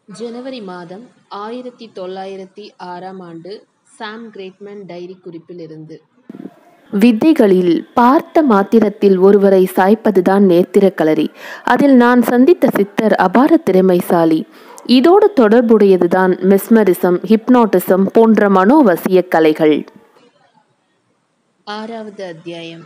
ஜனவரி மாதம் ஆயிரத்தி தொள்ளாயிரத்தி ஆறாம் ஆண்டு சாம் கிரேட்மேன் டைரி குறிப்பிலிருந்து வித்தைகளில் பார்த்த மாத்திரத்தில் ஒருவரை சாய்ப்பதுதான் நேத்திரக் களரி அதில் நான் சந்தித்த சித்தர் அபார திறமைசாலி இதோடு தொடர்புடையதுதான் மெஸ்மரிசம் ஹிப்னாட்டிசம் போன்ற மனோவசிய கலைகள் ஆறாவது அத்தியாயம்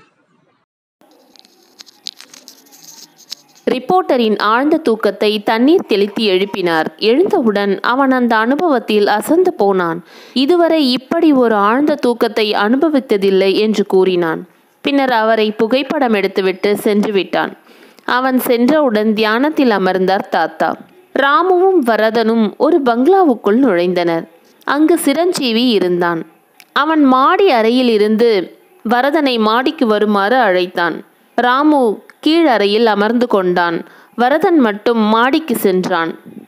ரிப்போர்ட்டரின் ஆழ்ந்த தூக்கத்தை தண்ணீர் தெளித்து எழுப்பினார் எழுந்தவுடன் அவன் அந்த அனுபவத்தில் அசந்து போனான் இதுவரை இப்படி ஒரு ஆழ்ந்த தூக்கத்தை அனுபவித்ததில்லை என்று கூறினான் பின்னர் அவரை புகைப்படம் எடுத்துவிட்டு சென்று விட்டான் அவன் சென்றவுடன் தியானத்தில் அமர்ந்தார் தாத்தா ராமுவும் வரதனும் ஒரு பங்களாவுக்குள் நுழைந்தனர் அங்கு சிரஞ்சீவி இருந்தான் அவன் மாடி அறையில் இருந்து வரதனை மாடிக்கு வருமாறு அழைத்தான் ராமு கீழ் அறையில் அமர்ந்து கொண்டான் வரதன் மட்டும் மாடிக்கு சென்றான்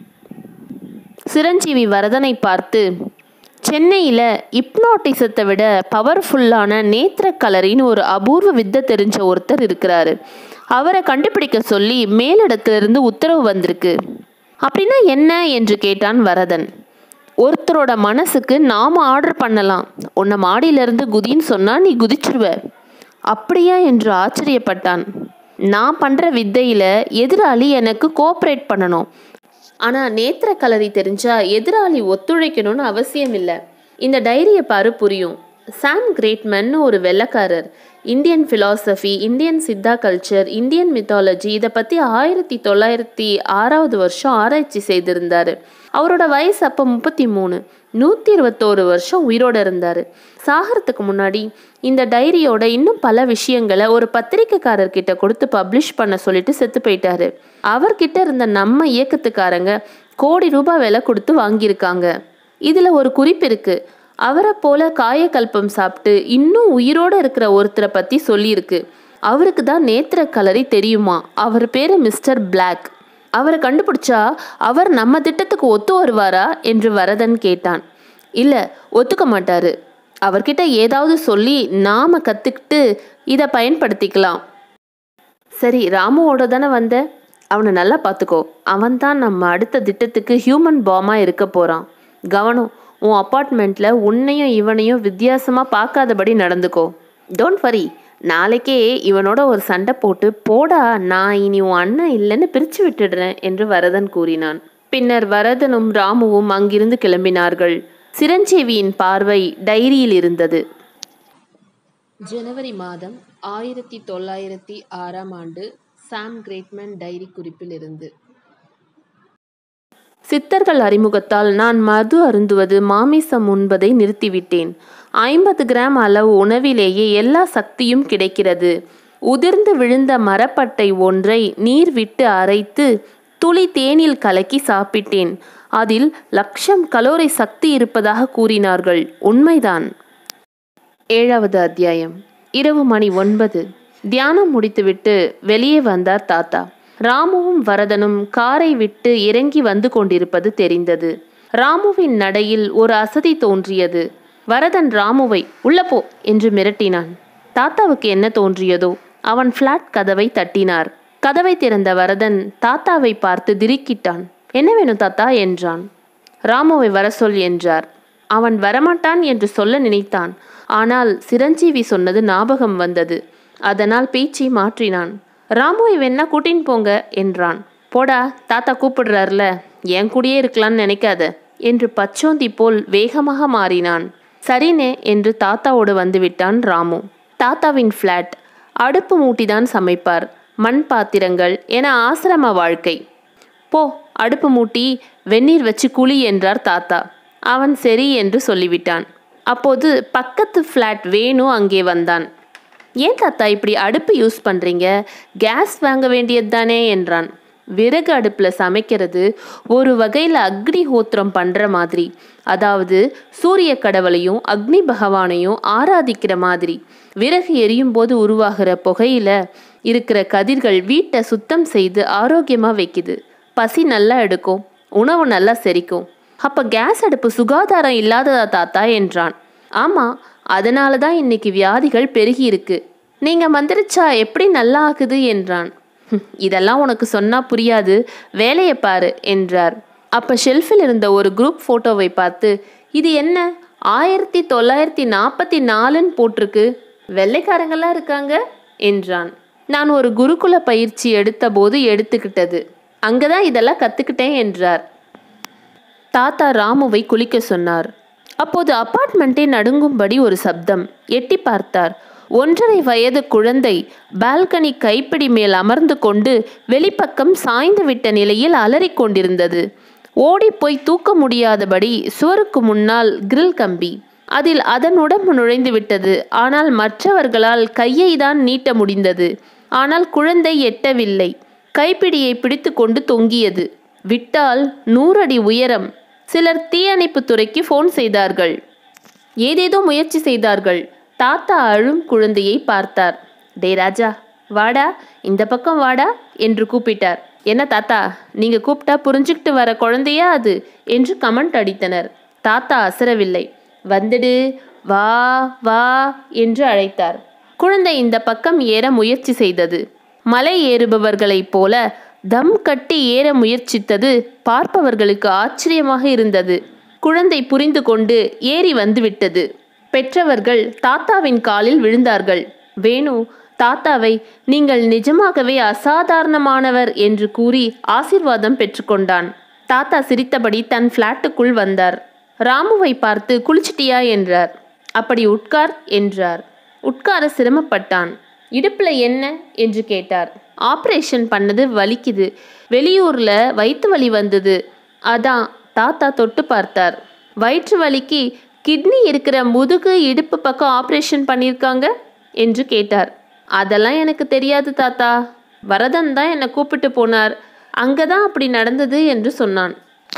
சிரஞ்சீவி வரதனை பார்த்து சென்னையில் இப்னாட்டிசத்தை விட பவர்ஃபுல்லான நேத்திர கலரின்னு ஒரு அபூர்வ வித்தை தெரிஞ்ச ஒருத்தர் இருக்கிறாரு அவரை கண்டுபிடிக்க சொல்லி மேலிடத்திலிருந்து உத்தரவு வந்திருக்கு அப்படின்னா என்ன என்று கேட்டான் வரதன் ஒருத்தரோட மனசுக்கு நாம் ஆர்டர் பண்ணலாம் உன்னை மாடியிலிருந்து குதின்னு சொன்னால் நீ குதிச்சிருவ அப்படியா என்று ஆச்சரியப்பட்டான் நான் பண்ணுற வித்தையில் எதிராளி எனக்கு கோஆப்ரேட் பண்ணணும் ஆனால் நேத்திர கலரி தெரிஞ்சா எதிராளி ஒத்துழைக்கணும்னு அவசியம் இல்லை இந்த டைரியை பாரு புரியும் சாம் கிரேட்மன் ஒரு வெள்ளக்காரர் Indian philosophy Indian Siddha culture Indian mythology இதை பற்றி ஆயிரத்தி தொள்ளாயிரத்தி ஆறாவது வருஷம் ஆராய்ச்சி செய்திருந்தார் அவரோட வயசு அப்போ முப்பத்தி மூணு நூற்றி இருபத்தோரு வருஷம் உயிரோடு இருந்தார் சாகிறதுக்கு முன்னாடி இந்த டைரியோட இன்னும் பல விஷயங்களை ஒரு பத்திரிக்கைக்காரர்கிட்ட கொடுத்து பப்ளிஷ் பண்ண சொல்லிட்டு செத்து போயிட்டாரு அவர்கிட்ட இருந்த நம்ம இயக்கத்துக்காரங்க கோடி ரூபாய் விலை கொடுத்து வாங்கியிருக்காங்க இதில் ஒரு குறிப்பு இருக்குது அவரை போல காயக்கல்பம் சாப்பிட்டு இன்னும் உயிரோடு இருக்கிற ஒருத்தரை பற்றி சொல்லியிருக்கு அவருக்கு தான் நேத்திர கலரி தெரியுமா அவர் பேர் மிஸ்டர் பிளாக் அவரை கண்டுபிடிச்சா அவர் நம்ம திட்டத்துக்கு ஒத்து வருவாரா என்று வரதன் கேட்டான் இல்லை ஒத்துக்க மாட்டாரு அவர்கிட்ட ஏதாவது சொல்லி நாம கற்றுக்கிட்டு இதை பயன்படுத்திக்கலாம் சரி ராமுவோட தானே வந்த அவனை நல்லா பார்த்துக்கோ அவன் தான் நம்ம அடுத்த திட்டத்துக்கு ஹியூமன் பாமாக இருக்க போகிறான் கவனம் உன் அப்பார்ட்மெண்ட்டில் உன்னையும் இவனையும் வித்தியாசமாக பார்க்காதபடி நடந்துக்கோ டோன்ட் வரி நாளைக்கே இவனோட ஒரு சண்டை போட்டு போடா நான் இனி உன் அண்ணன் இல்லைன்னு பிரித்து விட்டுடுறேன் என்று வரதன் கூறினான் பின்னர் வரதனும் ராமுவும் அங்கிருந்து கிளம்பினார்கள் சிரஞ்சீவியின் பார்வை டைரியில் இருந்தது ஜனவரி மாதம் ஆயிரத்தி தொள்ளாயிரத்தி ஆறாம் ஆண்டு சாம் கிரேட்மேன் டைரி குறிப்பிலிருந்து சித்தர்கள் அறிமுகத்தால் நான் மது அருந்துவது மாமிசம் உண்பதை நிறுத்திவிட்டேன் ஐம்பது கிராம் அளவு உணவிலேயே எல்லா சக்தியும் கிடைக்கிறது உதிர்ந்து விழுந்த மரப்பட்டை ஒன்றை நீர் விட்டு அரைத்து துளி தேனில் கலக்கி சாப்பிட்டேன் அதில் லட்சம் கலோரி சக்தி இருப்பதாக கூறினார்கள் உண்மைதான் ஏழாவது அத்தியாயம் இரவு மணி ஒன்பது தியானம் முடித்துவிட்டு வெளியே வந்தார் தாத்தா ராமுவும் வரதனும் காரை விட்டு இறங்கி வந்து கொண்டிருப்பது தெரிந்தது ராமுவின் நடையில் ஒரு அசதி தோன்றியது வரதன் ராமுவை உள்ள போ என்று மிரட்டினான் தாத்தாவுக்கு என்ன தோன்றியதோ அவன் ஃப்ளாட் கதவை தட்டினார் கதவை திறந்த வரதன் தாத்தாவை பார்த்து திரிக்கிட்டான் என்ன வேணும் தாத்தா என்றான் ராமுவை வர சொல் என்றார் அவன் வரமாட்டான் என்று சொல்ல நினைத்தான் ஆனால் சிரஞ்சீவி சொன்னது ஞாபகம் வந்தது அதனால் பேச்சை மாற்றினான் ராமுவை வேணா கூட்டின்னு போங்க என்றான் போடா தாத்தா கூப்பிடுறார்ல என் கூடயே இருக்கலான்னு நினைக்காத என்று பச்சோந்தி போல் வேகமாக மாறினான் சரினே என்று தாத்தாவோடு வந்துவிட்டான் ராமு தாத்தாவின் ஃப்ளாட் அடுப்பு மூட்டிதான் சமைப்பார் மண் பாத்திரங்கள் என ஆசிரம வாழ்க்கை போ அடுப்பு மூட்டி வெந்நீர் வச்சு குழி என்றார் தாத்தா அவன் சரி என்று சொல்லிவிட்டான் அப்போது பக்கத்து ஃப்ளாட் வேணு அங்கே வந்தான் ஏன் தாத்தா இப்படி அடுப்பு யூஸ் பண்ணுறீங்க கேஸ் வாங்க வேண்டியது தானே என்றான் விறகு அடுப்பில் சமைக்கிறது ஒரு வகையில் அக்னி ஹோத்திரம் பண்ணுற மாதிரி அதாவது சூரிய கடவுளையும் அக்னி பகவானையும் ஆராதிக்கிற மாதிரி விறகு எரியும் போது உருவாகிற புகையில இருக்கிற கதிர்கள் வீட்டை சுத்தம் செய்து ஆரோக்கியமாக வைக்குது பசி நல்லா எடுக்கும் உணவு நல்லா செரிக்கும் அப்போ கேஸ் அடுப்பு சுகாதாரம் இல்லாததா தாத்தா என்றான் ஆமாம் அதனால தான் இன்னைக்கு வியாதிகள் பெருகி இருக்கு நீங்கள் மந்திரிச்சா எப்படி நல்லா ஆகுது என்றான் "ஹம், இதெல்லாம் உனக்கு சொன்னா புரியாது வேலையை பாரு என்றார் அப்போ ஷெல்ஃபில் இருந்த ஒரு குரூப் ஃபோட்டோவை பார்த்து இது என்ன ஆயிரத்தி தொள்ளாயிரத்தி நாற்பத்தி நாலுன்னு போட்டிருக்கு வெள்ளைக்காரங்களாம் இருக்காங்க என்றான் நான் ஒரு குருகுல பயிற்சி எடுத்தபோது எடுத்துக்கிட்டது அங்கே தான் இதெல்லாம் கற்றுக்கிட்டேன் என்றார் தாத்தா ராமுவை குளிக்க சொன்னார் அப்போது அபார்ட்மெண்ட்டே நடுங்கும்படி ஒரு சப்தம் எட்டி பார்த்தார் ஒன்றரை வயது குழந்தை பால்கனி கைப்பிடி மேல் அமர்ந்து கொண்டு வெளிப்பக்கம் சாய்ந்து விட்ட நிலையில் அலறிக் கொண்டிருந்தது ஓடிப்போய் தூக்க முடியாதபடி சுவருக்கு முன்னால் கிரில் கம்பி அதில் அதன் உடம்பு நுழைந்து விட்டது ஆனால் மற்றவர்களால் கையை தான் நீட்ட முடிந்தது ஆனால் குழந்தை எட்டவில்லை கைப்பிடியை பிடித்து கொண்டு தொங்கியது விட்டால் நூறடி உயரம் சிலர் தீயணைப்புத் துறைக்கு ஃபோன் செய்தார்கள் ஏதேதோ முயற்சி செய்தார்கள் தாத்தா அழும் குழந்தையை பார்த்தார் டே ராஜா வாடா இந்த பக்கம் வாடா என்று கூப்பிட்டார் என்ன தாத்தா நீங்க கூப்பிட்டா புரிஞ்சுக்கிட்டு வர குழந்தையா அது என்று கமெண்ட் அடித்தனர் தாத்தா அசரவில்லை வந்துடு வா வா என்று அழைத்தார் குழந்தை இந்த பக்கம் ஏற முயற்சி செய்தது மலை ஏறுபவர்களைப் போல தம் கட்டி ஏற முயற்சித்தது பார்ப்பவர்களுக்கு ஆச்சரியமாக இருந்தது குழந்தை புரிந்து கொண்டு ஏறி வந்துவிட்டது பெற்றவர்கள் தாத்தாவின் காலில் விழுந்தார்கள் வேணு தாத்தாவை நீங்கள் நிஜமாகவே அசாதாரணமானவர் என்று கூறி ஆசிர்வாதம் பெற்றுக்கொண்டான் தாத்தா சிரித்தபடி தன் ஃப்ளாட்டுக்குள் வந்தார் ராமுவை பார்த்து குளிச்சிட்டியா என்றார் அப்படி உட்கார் என்றார் உட்கார சிரமப்பட்டான் இடுப்புல என்ன என்று கேட்டார் ஆப்ரேஷன் பண்ணது வலிக்குது வெளியூர்ல வயிற்று வலி வந்தது அதான் தாத்தா தொட்டு பார்த்தார் வயிற்று வலிக்கு கிட்னி இருக்கிற முதுகு இடுப்பு பக்கம் ஆப்ரேஷன் பண்ணியிருக்காங்க என்று கேட்டார் அதெல்லாம் எனக்கு தெரியாது தாத்தா வரதன் தான் என்னை கூப்பிட்டு போனார் அங்கே தான் அப்படி நடந்தது என்று சொன்னான்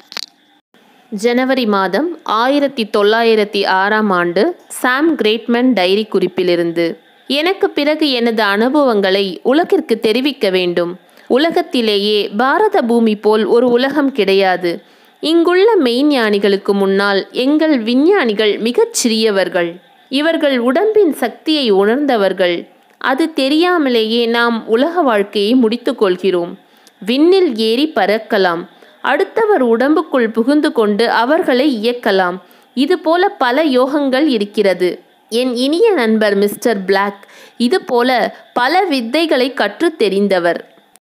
ஜனவரி மாதம் ஆயிரத்தி தொள்ளாயிரத்தி ஆறாம் ஆண்டு சாம் கிரேட்மேன் டைரி குறிப்பிலிருந்து எனக்கு பிறகு எனது அனுபவங்களை உலகிற்கு தெரிவிக்க வேண்டும் உலகத்திலேயே பாரத பூமி போல் ஒரு உலகம் கிடையாது இங்குள்ள மெய்ஞானிகளுக்கு முன்னால் எங்கள் விஞ்ஞானிகள் மிகச் சிறியவர்கள் இவர்கள் உடம்பின் சக்தியை உணர்ந்தவர்கள் அது தெரியாமலேயே நாம் உலக வாழ்க்கையை முடித்துக் கொள்கிறோம் விண்ணில் ஏறி பறக்கலாம் அடுத்தவர் உடம்புக்குள் புகுந்து கொண்டு அவர்களை இயக்கலாம் இதுபோல பல யோகங்கள் இருக்கிறது என் இனிய நண்பர் மிஸ்டர் பிளாக் இதுபோல பல வித்தைகளை கற்றுத் தெரிந்தவர்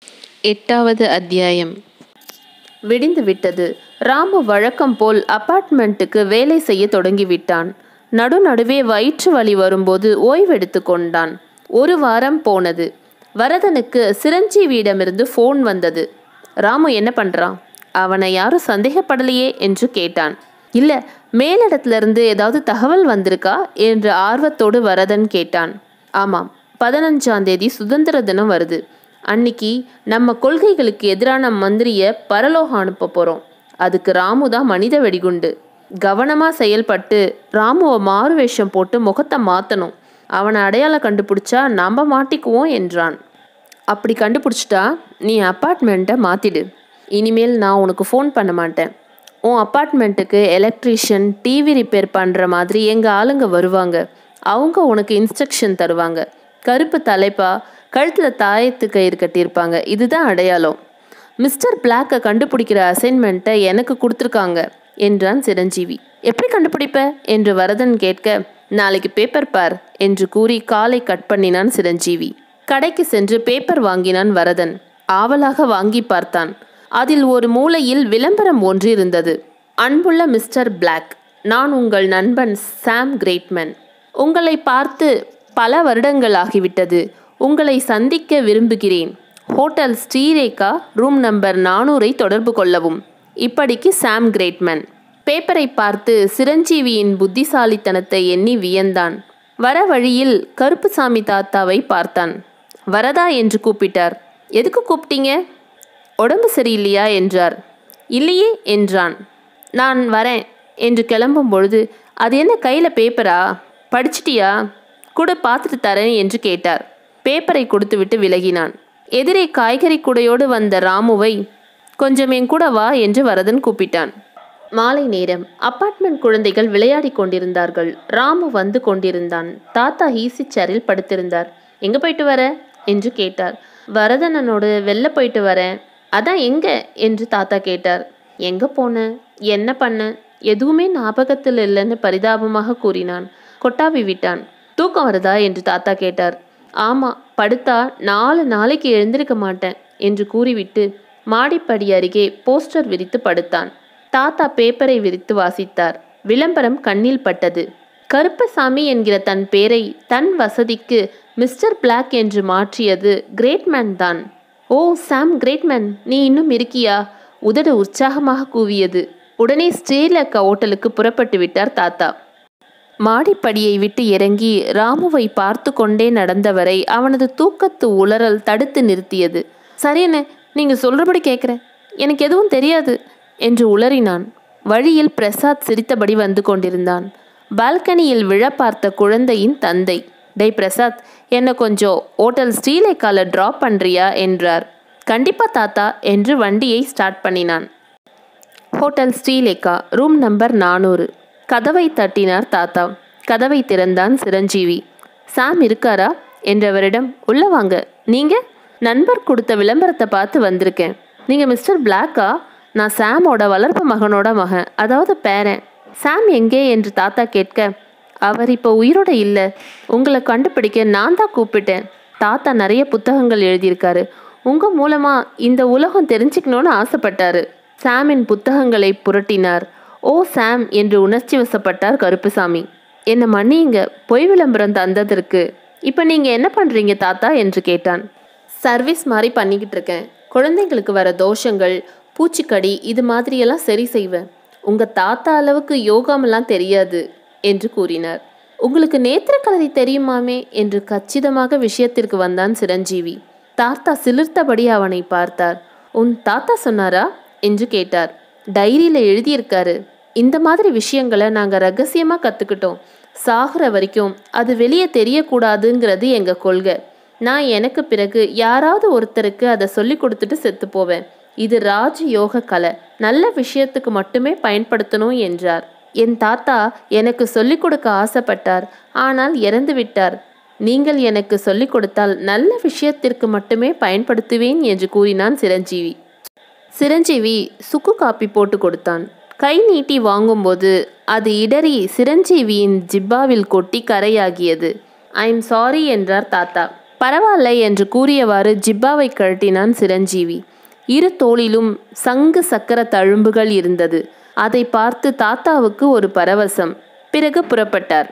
எட்டாவது அத்தியாயம் விடிந்து விட்டது ராமு வழக்கம் போல் அபார்ட்மெண்ட்டுக்கு வேலை செய்ய தொடங்கிவிட்டான் நடுநடுவே வயிற்று வலி வரும்போது ஓய்வெடுத்து கொண்டான் ஒரு வாரம் போனது வரதனுக்கு சிரஞ்சீவியிடமிருந்து ஃபோன் வந்தது ராமு என்ன பண்ணுறான் அவனை யாரும் சந்தேகப்படலையே என்று கேட்டான் இல்லை மேலிடத்துல இருந்து ஏதாவது தகவல் வந்திருக்கா என்று ஆர்வத்தோடு வரதன் கேட்டான் ஆமாம் பதினஞ்சாம் தேதி சுதந்திர தினம் வருது அன்னிக்கு நம்ம கொள்கைகளுக்கு எதிரான மந்திரியை பரலோகம் அனுப்ப போகிறோம் அதுக்கு ராமு தான் மனித வெடிகுண்டு கவனமாக செயல்பட்டு ராமுவை மாறு வேஷம் போட்டு முகத்தை மாற்றணும் அவனை அடையாளம் கண்டுபிடிச்சா நம்ம மாட்டிக்குவோம் என்றான் அப்படி கண்டுபிடிச்சிட்டா நீ அப்பார்ட்மெண்ட்டை மாற்றிடு இனிமேல் நான் உனக்கு ஃபோன் பண்ண மாட்டேன் உன் அப்பார்ட்மெண்ட்டுக்கு எலக்ட்ரீஷியன் டிவி ரிப்பேர் பண்ணுற மாதிரி எங்கள் ஆளுங்க வருவாங்க அவங்க உனக்கு இன்ஸ்ட்ரக்ஷன் தருவாங்க கருப்பு தலைப்பா கழுத்தில் தாயத்து கயிறு கட்டியிருப்பாங்க இதுதான் அடையாளம் மிஸ்டர் பிளாக்கை கண்டுபிடிக்கிற அசைன்மெண்ட்டை எனக்கு கொடுத்துருக்காங்க என்றான் சிரஞ்சீவி எப்படி கண்டுபிடிப்ப என்று வரதன் கேட்க நாளைக்கு பேப்பர் பார் என்று கூறி காலை கட் பண்ணினான் சிரஞ்சீவி கடைக்கு சென்று பேப்பர் வாங்கினான் வரதன் ஆவலாக வாங்கி பார்த்தான் அதில் ஒரு மூலையில் விளம்பரம் ஒன்று இருந்தது அன்புள்ள மிஸ்டர் பிளாக் நான் உங்கள் நண்பன் சாம் கிரேட்மேன் உங்களை பார்த்து பல வருடங்கள் ஆகிவிட்டது உங்களை சந்திக்க விரும்புகிறேன் ஹோட்டல் ஸ்ரீரேகா ரூம் நம்பர் நானூறை தொடர்பு கொள்ளவும் இப்படிக்கு சாம் கிரேட்மேன் பேப்பரை பார்த்து சிரஞ்சீவியின் புத்திசாலித்தனத்தை எண்ணி வியந்தான் வர வழியில் கருப்புசாமி தாத்தாவை பார்த்தான் வரதா என்று கூப்பிட்டார் எதுக்கு கூப்பிட்டீங்க உடம்பு சரியில்லையா என்றார் இல்லையே என்றான் நான் வரேன் என்று கிளம்பும் பொழுது அது என்ன கையில் பேப்பரா படிச்சிட்டியா கூட பார்த்துட்டு தரேன் என்று கேட்டார் பேப்பரை கொடுத்துவிட்டு விலகினான் எதிரே காய்கறி கூடையோடு வந்த ராமுவை கொஞ்சம் என் கூட வா என்று வரதன் கூப்பிட்டான் மாலை நேரம் அப்பார்ட்மெண்ட் குழந்தைகள் விளையாடி கொண்டிருந்தார்கள் ராமு வந்து கொண்டிருந்தான் தாத்தா ஈசி சேரில் படுத்திருந்தார் எங்க போயிட்டு வர என்று கேட்டார் வரதனனோடு வெளில போயிட்டு வரேன் அதான் எங்க என்று தாத்தா கேட்டார் எங்கே போன என்ன பண்ண எதுவுமே ஞாபகத்தில் இல்லைன்னு பரிதாபமாக கூறினான் கொட்டாவி விட்டான் தூக்கம் வருதா என்று தாத்தா கேட்டார் ஆமாம் படுத்தா நாலு நாளைக்கு எழுந்திருக்க மாட்டேன் என்று கூறிவிட்டு மாடிப்படி அருகே போஸ்டர் விரித்து படுத்தான் தாத்தா பேப்பரை விரித்து வாசித்தார் விளம்பரம் கண்ணில் பட்டது கருப்பசாமி என்கிற தன் பேரை தன் வசதிக்கு மிஸ்டர் பிளாக் என்று மாற்றியது கிரேட்மேன் தான் ஓ சாம் கிரேட்மேன் நீ இன்னும் இருக்கியா உதடு உற்சாகமாக கூவியது உடனே ஸ்ரீலங்கா ஓட்டலுக்கு புறப்பட்டு விட்டார் தாத்தா மாடிப்படியை விட்டு இறங்கி ராமுவை பார்த்து கொண்டே நடந்தவரை அவனது தூக்கத்து உளறல் தடுத்து நிறுத்தியது சரியண்ணே நீங்க சொல்றபடி கேட்குறேன் எனக்கு எதுவும் தெரியாது என்று உளறினான் வழியில் பிரசாத் சிரித்தபடி வந்து கொண்டிருந்தான் பால்கனியில் விழ பார்த்த குழந்தையின் தந்தை டேய் பிரசாத் என்ன கொஞ்சம் ஓட்டல் ஸ்ரீலேக்கால ட்ராப் பண்றியா என்றார் கண்டிப்பா தாத்தா என்று வண்டியை ஸ்டார்ட் பண்ணினான் ஹோட்டல் ஸ்ரீலேகா ரூம் நம்பர் நானூறு கதவை தட்டினார் தாத்தா கதவை திறந்தான் சிரஞ்சீவி சாம் இருக்காரா என்றவரிடம் உள்ள வாங்க நீங்க நண்பர் கொடுத்த விளம்பரத்தை பார்த்து வந்திருக்கேன் நீங்க மிஸ்டர் பிளாக்கா நான் சாமோட வளர்ப்பு மகனோட மகன் அதாவது பேரன் சாம் எங்கே என்று தாத்தா கேட்க அவர் இப்போ உயிரோட இல்லை உங்களை கண்டுபிடிக்க நான் தான் கூப்பிட்டேன் தாத்தா நிறைய புத்தகங்கள் எழுதியிருக்காரு உங்கள் மூலமாக இந்த உலகம் தெரிஞ்சுக்கணும்னு ஆசைப்பட்டாரு சாமின் புத்தகங்களை புரட்டினார் ஓ சாம் என்று உணர்ச்சி வசப்பட்டார் கருப்புசாமி என்னை மன்னியுங்க பொய் விளம்பரம் தந்ததற்கு இப்போ நீங்கள் என்ன பண்ணுறீங்க தாத்தா என்று கேட்டான் சர்வீஸ் மாதிரி பண்ணிக்கிட்டு இருக்கேன் குழந்தைங்களுக்கு வர தோஷங்கள் பூச்சிக்கடி இது மாதிரியெல்லாம் சரி செய்வேன் உங்கள் தாத்தா அளவுக்கு யோகாமெல்லாம் தெரியாது என்று கூறினார் உங்களுக்கு நேத்திரக்கலரி தெரியுமாமே என்று கச்சிதமாக விஷயத்திற்கு வந்தான் சிரஞ்சீவி தாத்தா சிலிர்த்தபடி அவனை பார்த்தார் உன் தாத்தா சொன்னாரா என்று கேட்டார் டைரியில் எழுதியிருக்காரு இந்த மாதிரி விஷயங்களை நாங்கள் ரகசியமாக கற்றுக்கிட்டோம் சாகுற வரைக்கும் அது வெளியே தெரியக்கூடாதுங்கிறது எங்கள் கொள்கை நான் எனக்கு பிறகு யாராவது ஒருத்தருக்கு அதை சொல்லி கொடுத்துட்டு செத்து போவேன் இது ராஜ யோக கலை நல்ல விஷயத்துக்கு மட்டுமே பயன்படுத்தணும் என்றார் என் தாத்தா எனக்கு சொல்லிக் கொடுக்க ஆசைப்பட்டார் ஆனால் இறந்து விட்டார் நீங்கள் எனக்கு சொல்லிக் கொடுத்தால் நல்ல விஷயத்திற்கு மட்டுமே பயன்படுத்துவேன் என்று கூறினான் சிரஞ்சீவி சிரஞ்சீவி சுக்கு காப்பி போட்டு கொடுத்தான் கை நீட்டி வாங்கும்போது அது இடறி சிரஞ்சீவியின் ஜிப்பாவில் கொட்டி கரையாகியது ஐ எம் சாரி என்றார் தாத்தா பரவாயில்லை என்று கூறியவாறு ஜிப்பாவை கழட்டினான் சிரஞ்சீவி இரு தோளிலும் சங்கு சக்கர தழும்புகள் இருந்தது அதை பார்த்து தாத்தாவுக்கு ஒரு பரவசம் பிறகு புறப்பட்டார்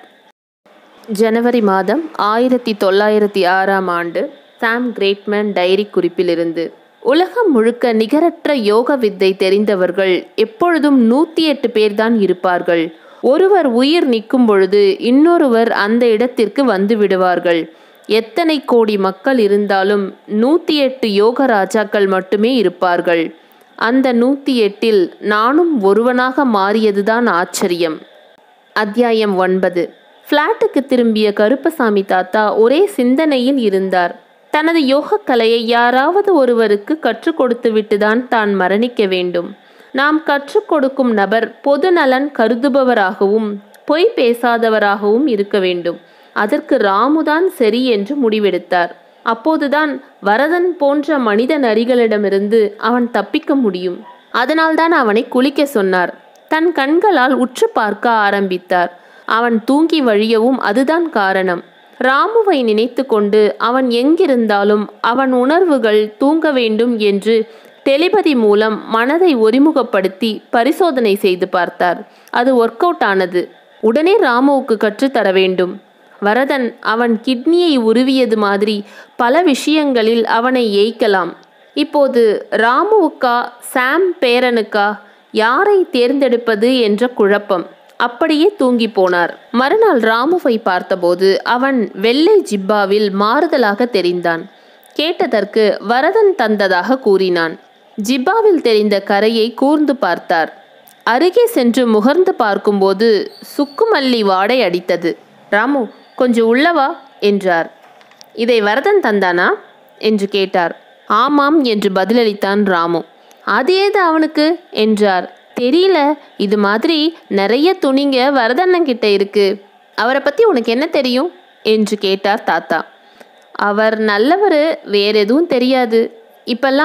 ஜனவரி மாதம் ஆயிரத்தி தொள்ளாயிரத்தி ஆறாம் ஆண்டு சாம் கிரேட்மேன் டைரி குறிப்பிலிருந்து உலகம் முழுக்க நிகரற்ற யோக வித்தை தெரிந்தவர்கள் எப்பொழுதும் நூற்றி எட்டு பேர்தான் இருப்பார்கள் ஒருவர் உயிர் நிற்கும் பொழுது இன்னொருவர் அந்த இடத்திற்கு வந்து விடுவார்கள் எத்தனை கோடி மக்கள் இருந்தாலும் நூற்றி எட்டு யோக ராஜாக்கள் மட்டுமே இருப்பார்கள் அந்த நூற்றி எட்டில் நானும் ஒருவனாக மாறியதுதான் ஆச்சரியம் அத்தியாயம் ஒன்பது ஃப்ளாட்டுக்கு திரும்பிய கருப்பசாமி தாத்தா ஒரே சிந்தனையில் இருந்தார் தனது யோக கலையை யாராவது ஒருவருக்கு கற்றுக் கொடுத்துவிட்டுதான் தான் மரணிக்க வேண்டும் நாம் கற்றுக் கொடுக்கும் நபர் பொது நலன் கருதுபவராகவும் பொய் பேசாதவராகவும் இருக்க வேண்டும் அதற்கு ராமுதான் சரி என்று முடிவெடுத்தார் அப்போதுதான் வரதன் போன்ற மனித நரிகளிடமிருந்து அவன் தப்பிக்க முடியும் அதனால்தான் அவனை குளிக்க சொன்னார் தன் கண்களால் உற்று பார்க்க ஆரம்பித்தார் அவன் தூங்கி வழியவும் அதுதான் காரணம் ராமுவை நினைத்து கொண்டு அவன் எங்கிருந்தாலும் அவன் உணர்வுகள் தூங்க வேண்டும் என்று டெலிபதி மூலம் மனதை ஒருமுகப்படுத்தி பரிசோதனை செய்து பார்த்தார் அது ஒர்க் அவுட் ஆனது உடனே ராமுவுக்கு கற்றுத்தர வேண்டும் வரதன் அவன் கிட்னியை உருவியது மாதிரி பல விஷயங்களில் அவனை ஏய்க்கலாம் இப்போது ராமுவுக்கா சாம் பேரனுக்கா யாரை தேர்ந்தெடுப்பது என்ற குழப்பம் அப்படியே தூங்கி போனார் மறுநாள் ராமுவை பார்த்தபோது அவன் வெள்ளை ஜிப்பாவில் மாறுதலாக தெரிந்தான் கேட்டதற்கு வரதன் தந்ததாக கூறினான் ஜிப்பாவில் தெரிந்த கரையை கூர்ந்து பார்த்தார் அருகே சென்று முகர்ந்து பார்க்கும்போது சுக்குமல்லி வாடை அடித்தது ராமு கொஞ்சம் உள்ளவா என்றார் இதை வரதன் தந்தானா என்று கேட்டார் ஆமாம் என்று பதிலளித்தான் ராமு அது ஏது அவனுக்கு என்றார் தெரியல இது மாதிரி நிறைய துணிங்க வரதண்ணங்கிட்ட இருக்கு அவரை பற்றி உனக்கு என்ன தெரியும் என்று கேட்டார் தாத்தா அவர் நல்லவர் வேற எதுவும் தெரியாது இப்பெல்லாம்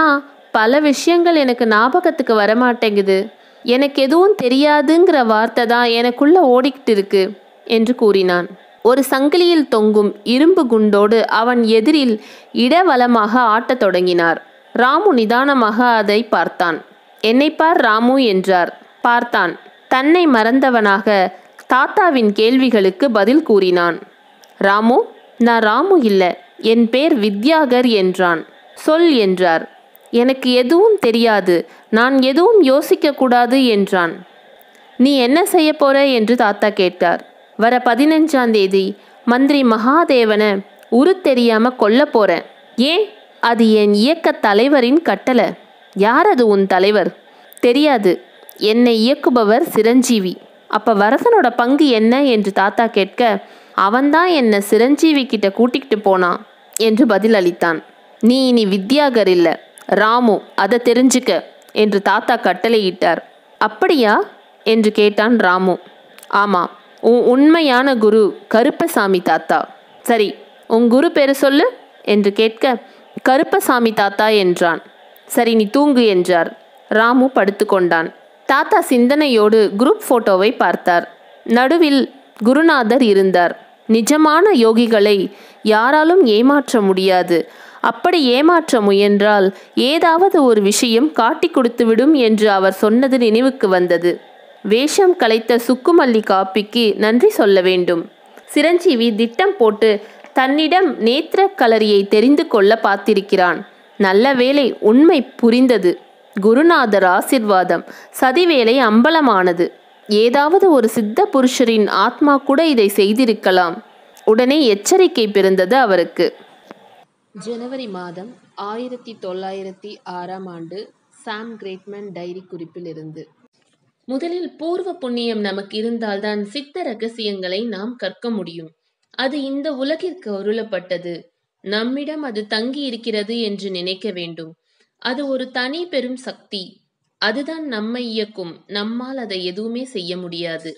பல விஷயங்கள் எனக்கு ஞாபகத்துக்கு வரமாட்டேங்குது எனக்கு எதுவும் தெரியாதுங்கிற வார்த்தை தான் எனக்குள்ள ஓடிக்கிட்டு இருக்கு என்று கூறினான் ஒரு சங்கிலியில் தொங்கும் இரும்பு குண்டோடு அவன் எதிரில் இடவலமாக ஆட்டத் தொடங்கினார் ராமு நிதானமாக அதை பார்த்தான் என்னை பார் ராமு என்றார் பார்த்தான் தன்னை மறந்தவனாக தாத்தாவின் கேள்விகளுக்கு பதில் கூறினான் ராமு நான் ராமு இல்லை என் பேர் வித்யாகர் என்றான் சொல் என்றார் எனக்கு எதுவும் தெரியாது நான் எதுவும் யோசிக்க கூடாது என்றான் நீ என்ன செய்ய போற என்று தாத்தா கேட்டார் வர பதினஞ்சாம் தேதி மந்திரி மகாதேவனை உரு தெரியாம கொல்ல போறேன் ஏன் அது என் இயக்க தலைவரின் கட்டளை யார் அது உன் தலைவர் தெரியாது என்னை இயக்குபவர் சிரஞ்சீவி அப்ப வரதனோட பங்கு என்ன என்று தாத்தா கேட்க அவன்தான் என்னை சிரஞ்சீவி கிட்ட கூட்டிக்கிட்டு போனான் என்று பதில் அளித்தான் நீ இனி வித்யாகர் இல்ல ராமு அதை தெரிஞ்சுக்க என்று தாத்தா கட்டளையிட்டார் அப்படியா என்று கேட்டான் ராமு ஆமாம் உன் உண்மையான குரு கருப்பசாமி தாத்தா சரி உன் குரு பேரு சொல்லு என்று கேட்க கருப்பசாமி தாத்தா என்றான் சரி நீ தூங்கு என்றார் ராமு படுத்துக்கொண்டான் தாத்தா சிந்தனையோடு குரூப் போட்டோவை பார்த்தார் நடுவில் குருநாதர் இருந்தார் நிஜமான யோகிகளை யாராலும் ஏமாற்ற முடியாது அப்படி ஏமாற்ற முயன்றால் ஏதாவது ஒரு விஷயம் காட்டி கொடுத்துவிடும் என்று அவர் சொன்னது நினைவுக்கு வந்தது வேஷம் கலைத்த சுக்குமல்லி காப்பிக்கு நன்றி சொல்ல வேண்டும் சிரஞ்சீவி திட்டம் போட்டு தன்னிடம் நேத்திர கலரியை தெரிந்து கொள்ள பார்த்திருக்கிறான் நல்ல வேளை உண்மை புரிந்தது குருநாதர் ஆசிர்வாதம் சதிவேலை அம்பலமானது ஏதாவது ஒரு சித்த புருஷரின் ஆத்மா கூட இதை செய்திருக்கலாம் உடனே எச்சரிக்கை பிறந்தது அவருக்கு ஜனவரி மாதம் ஆயிரத்தி தொள்ளாயிரத்தி ஆறாம் ஆண்டு சாம் கிரேட்மேன் டைரி குறிப்பிலிருந்து முதலில் பூர்வ புண்ணியம் நமக்கு இருந்தால்தான் சித்த ரகசியங்களை நாம் கற்க முடியும் அது இந்த உலகிற்கு அருளப்பட்டது நம்மிடம் அது தங்கி இருக்கிறது என்று நினைக்க வேண்டும் அது ஒரு தனி பெரும் சக்தி அதுதான் நம்மை இயக்கும் நம்மால் அதை எதுவுமே செய்ய முடியாது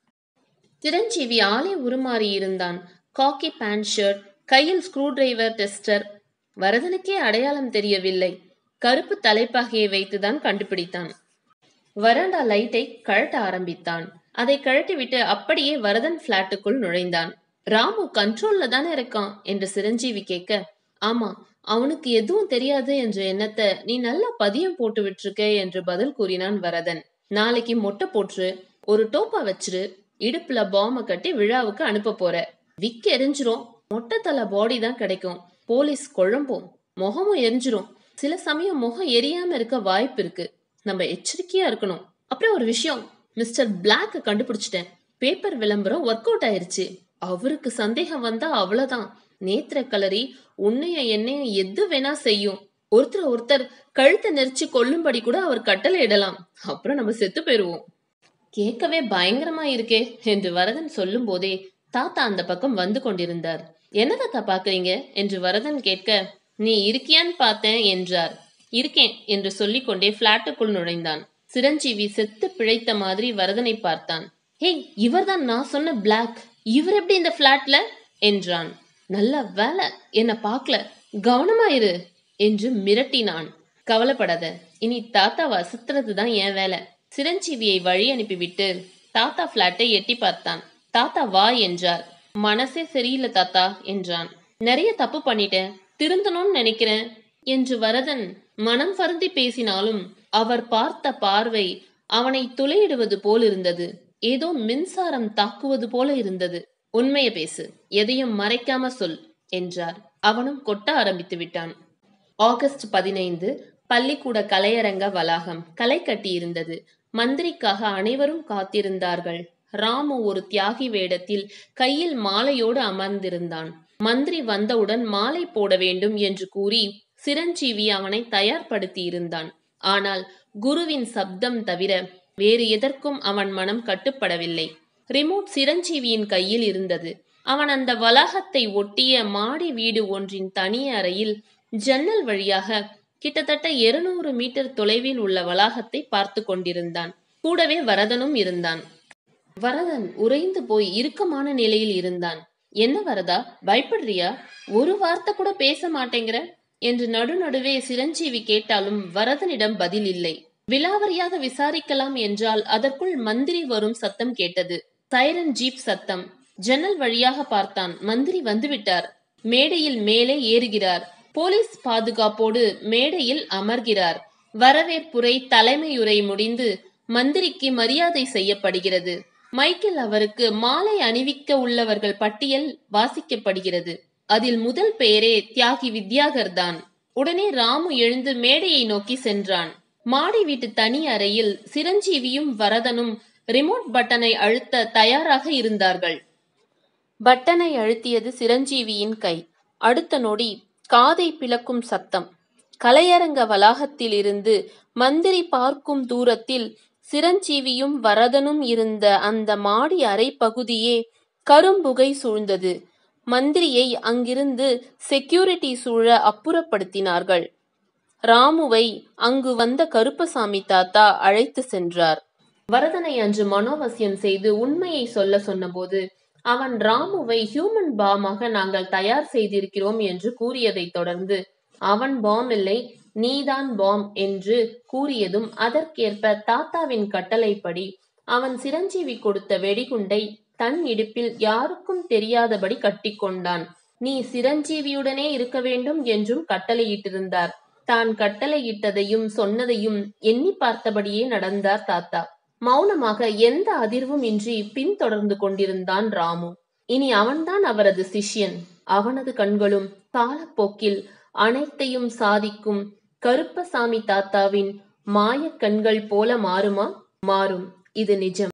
சிரஞ்சீவி ஆளே உருமாறி இருந்தான் காக்கி பேண்ட் ஷர்ட் கையில் ஸ்க்ரூ டிரைவர் டெஸ்டர் வரதனுக்கே அடையாளம் தெரியவில்லை கருப்பு தலைப்பாகையை வைத்துதான் கண்டுபிடித்தான் வராண்டா லைட்டை கழட்ட ஆரம்பித்தான் அதை கழட்டிவிட்டு அப்படியே வரதன் பிளாட்டுக்குள் நுழைந்தான் ராமு கண்ட்ரோல்ல தானே இருக்கான் என்று சிரஞ்சீவி கேட்க ஆமா அவனுக்கு எதுவும் தெரியாது என்ற எண்ணத்தை நீ நல்லா பதியம் போட்டு விட்டுருக்க என்று பதில் கூறினான் வரதன் நாளைக்கு மொட்டை போட்டுரு ஒரு டோப்பா வச்சிரு இடுப்புல பாம்ப கட்டி விழாவுக்கு அனுப்ப போற விக்கு எரிஞ்சிரும் மொட்டை தலை பாடி தான் கிடைக்கும் போலீஸ் குழம்பும் முகமும் எரிஞ்சிரும் சில சமயம் முகம் எரியாம இருக்க வாய்ப்பு இருக்கு நம்ம எச்சரிக்கையா இருக்கணும் அப்புறம் ஒரு விஷயம் மிஸ்டர் பிளாக்க கண்டுபிடிச்சிட்டேன் பேப்பர் விளம்பரம் ஒர்க் அவுட் ஆயிருச்சு அவருக்கு சந்தேகம் வந்தா அவ்வளவுதான் நேத்திர கலரி உன்னையும் என்னையும் எது வேணா செய்யும் ஒருத்தர் ஒருத்தர் கழுத்தை நெரிச்சு கொல்லும்படி கூட அவர் கட்டளை இடலாம் அப்புறம் நம்ம செத்து போயிருவோம் கேட்கவே பயங்கரமா இருக்கே என்று வரதன் சொல்லும் போதே தாத்தா அந்த பக்கம் வந்து கொண்டிருந்தார் என்ன தாத்தா பாக்குறீங்க என்று வரதன் கேட்க நீ இருக்கியான்னு பார்த்தேன் என்றார் இருக்கேன் என்று சொல்லிக்கொண்டே பிளாட்டுக்குள் நுழைந்தான் சிரஞ்சீவி செத்து பிழைத்த மாதிரி வரதனை பார்த்தான் ஹேய் இவர்தான் நான் சொன்ன பிளாக் இவர் எப்படி இந்த பிளாட்ல என்றான் நல்ல வேலை என்ன பார்க்கல கவனமா இரு என்று மிரட்டினான் கவலைப்படாத இனி தாத்தாவை அசுத்துறது தான் என் வேலை சிரஞ்சீவியை வழி அனுப்பிவிட்டு தாத்தா பிளாட்டை எட்டி பார்த்தான் தாத்தா வா என்றார் மனசே சரியில்லை தாத்தா என்றான் நிறைய தப்பு பண்ணிட்டேன் திருந்தணும்னு நினைக்கிறேன் என்று வரதன் மனம் வருந்தி பேசினாலும் அவர் பார்த்த பார்வை அவனை துளையிடுவது போல் இருந்தது ஏதோ மின்சாரம் தாக்குவது போல இருந்தது உண்மைய பேசு எதையும் மறைக்காம சொல் என்றார் அவனும் கொட்ட ஆரம்பித்து விட்டான் ஆகஸ்ட் பதினைந்து பள்ளிக்கூட கலையரங்க வளாகம் களை கட்டியிருந்தது மந்திரிக்காக அனைவரும் காத்திருந்தார்கள் ராமு ஒரு தியாகி வேடத்தில் கையில் மாலையோடு அமர்ந்திருந்தான் மந்திரி வந்தவுடன் மாலை போட வேண்டும் என்று கூறி சிரஞ்சீவி அவனை தயார்படுத்தி இருந்தான் ஆனால் குருவின் சப்தம் தவிர வேறு எதற்கும் அவன் மனம் கட்டுப்படவில்லை ரிமோட் சிரஞ்சீவியின் கையில் இருந்தது அவன் அந்த வளாகத்தை ஒட்டிய மாடி வீடு ஒன்றின் தனி அறையில் ஜன்னல் வழியாக கிட்டத்தட்ட இருநூறு மீட்டர் தொலைவில் உள்ள வளாகத்தை பார்த்து கொண்டிருந்தான் கூடவே வரதனும் இருந்தான் வரதன் உறைந்து போய் இறுக்கமான நிலையில் இருந்தான் என்ன வரதா பயப்படுறியா ஒரு வார்த்தை கூட பேச மாட்டேங்கிற என்று நடுநடுவே சிரஞ்சீவி கேட்டாலும் வரதனிடம் பதில் இல்லை விலாவரியாக விசாரிக்கலாம் என்றால் அதற்குள் மந்திரி வரும் சத்தம் கேட்டது சைரன் ஜீப் சத்தம் ஜன்னல் வழியாக பார்த்தான் மந்திரி வந்துவிட்டார் மேடையில் மேலே ஏறுகிறார் போலீஸ் பாதுகாப்போடு மேடையில் அமர்கிறார் வரவேற்புரை தலைமையுரை முடிந்து மந்திரிக்கு மரியாதை செய்யப்படுகிறது மைக்கேல் அவருக்கு மாலை அணிவிக்க உள்ளவர்கள் பட்டியல் வாசிக்கப்படுகிறது அதில் முதல் பெயரே தியாகி வித்யாகர் தான் உடனே ராமு எழுந்து மேடையை நோக்கி சென்றான் மாடி வீட்டு தனி அறையில் சிரஞ்சீவியும் வரதனும் ரிமோட் பட்டனை அழுத்த தயாராக இருந்தார்கள் பட்டனை அழுத்தியது சிரஞ்சீவியின் கை அடுத்த நொடி காதை பிளக்கும் சத்தம் கலையரங்க வளாகத்தில் இருந்து மந்திரி பார்க்கும் தூரத்தில் சிரஞ்சீவியும் வரதனும் இருந்த அந்த மாடி அறை பகுதியே கரும்புகை சூழ்ந்தது மந்திரியை அங்கிருந்து செக்யூரிட்டி சூழ அப்புறப்படுத்தினார்கள் ராமுவை அங்கு வந்த கருப்பசாமி தாத்தா அழைத்து சென்றார் வரதனை அன்று மனோவசியம் செய்து உண்மையை சொல்ல சொன்னபோது அவன் ராமுவை ஹியூமன் பாமாக நாங்கள் தயார் செய்திருக்கிறோம் என்று கூறியதைத் தொடர்ந்து அவன் பாம் இல்லை நீதான் பாம் என்று கூறியதும் அதற்கேற்ப தாத்தாவின் கட்டளைப்படி அவன் சிரஞ்சீவி கொடுத்த வெடிகுண்டை தன் இடுப்பில் யாருக்கும் தெரியாதபடி கட்டிக்கொண்டான் நீ சிரஞ்சீவியுடனே இருக்க வேண்டும் என்றும் கட்டளையிட்டிருந்தார் தான் கட்டளையிட்டதையும் சொன்னதையும் எண்ணி பார்த்தபடியே நடந்தார் தாத்தா மௌனமாக எந்த அதிர்வும் இன்றி பின்தொடர்ந்து கொண்டிருந்தான் ராமு இனி அவன்தான் அவரது சிஷ்யன் அவனது கண்களும் காலப்போக்கில் அனைத்தையும் சாதிக்கும் கருப்பசாமி தாத்தாவின் மாயக் கண்கள் போல மாறுமா மாறும் இது நிஜம்